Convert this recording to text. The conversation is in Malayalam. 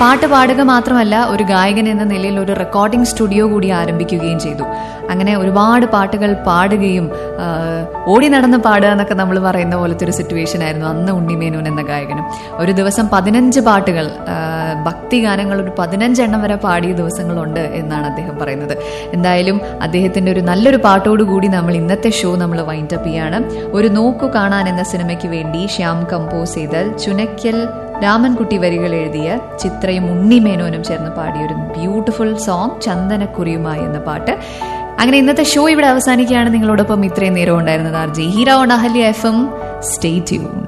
പാട്ട് പാടുക മാത്രമല്ല ഒരു ഗായകൻ എന്ന നിലയിൽ ഒരു റെക്കോർഡിംഗ് സ്റ്റുഡിയോ കൂടി ആരംഭിക്കുകയും ചെയ്തു അങ്ങനെ ഒരുപാട് പാട്ടുകൾ പാടുകയും ആ, ഓടി നടന്ന് പാടുക എന്നൊക്കെ നമ്മൾ പറയുന്ന പോലത്തെ ഒരു സിറ്റുവേഷൻ ആയിരുന്നു അന്ന് ഉണ്ണിമേനോൻ എന്ന ഗായകനും ഒരു ദിവസം പതിനഞ്ച് പാട്ടുകൾ ആ, ഭക്തി ഗാനങ്ങൾ ഒരു പതിനഞ്ചെണ്ണം വരെ പാടിയ ദിവസങ്ങളുണ്ട് എന്നാണ് അദ്ദേഹം പറയുന്നത് എന്തായാലും അദ്ദേഹത്തിന്റെ ഒരു നല്ലൊരു പാട്ടോട് കൂടി നമ്മൾ ഇന്നത്തെ ഷോ നമ്മൾ വൈൻഡ് അപ്പ് ചെയ്യാണ് ഒരു നോക്കു കാണാൻ എന്ന സിനിമയ്ക്ക് വേണ്ടി ശ്യാം കമ്പോസ് ചെയ്ത ചുനക്കൽ രാമൻകുട്ടി വരികൾ എഴുതിയ ചിത്രയും ഉണ്ണിമേനോനും ചേർന്ന് പാടിയ ഒരു ബ്യൂട്ടിഫുൾ സോങ് ചന്ദനക്കുറിയുമായി എന്ന പാട്ട് അങ്ങനെ ഇന്നത്തെ ഷോ ഇവിടെ അവസാനിക്കുകയാണ് നിങ്ങളോടൊപ്പം ഇത്രയും നേരം ഉണ്ടായിരുന്നത് R J hero on Ahalya F M stay tune